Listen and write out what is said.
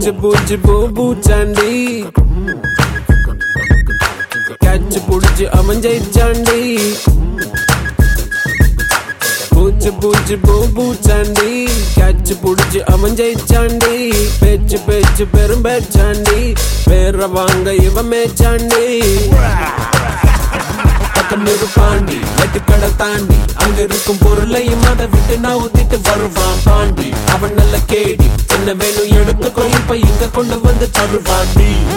பூச்சி பூச்சி பூ பூச்சாண்டி கேட்ச் புடிச்சு அவன் ஜெயிச்சாண்டி பூச்சி பூச்சி பூ பூச்சாண்டி கேட்ச் புடிச்சு அவன் ஜெயிச்சாண்டி பேச்சு பேச்சு பெரும் பேச்சாண்டி பேர வாங்க இவன் மேச்சாண்டி பக்கம் பாண்டி வெட்டுக்கடை தாண்டி அங்க இருக்கும் பொருளையும் அதை விட்டு நான் ஊத்திட்டு வருவான் பாண்டி அவன் நல்ல கேடி என்ன வேணும் எடுத்துக்கோ இப்ப இங்க கொண்டு வந்து தருவாண்டி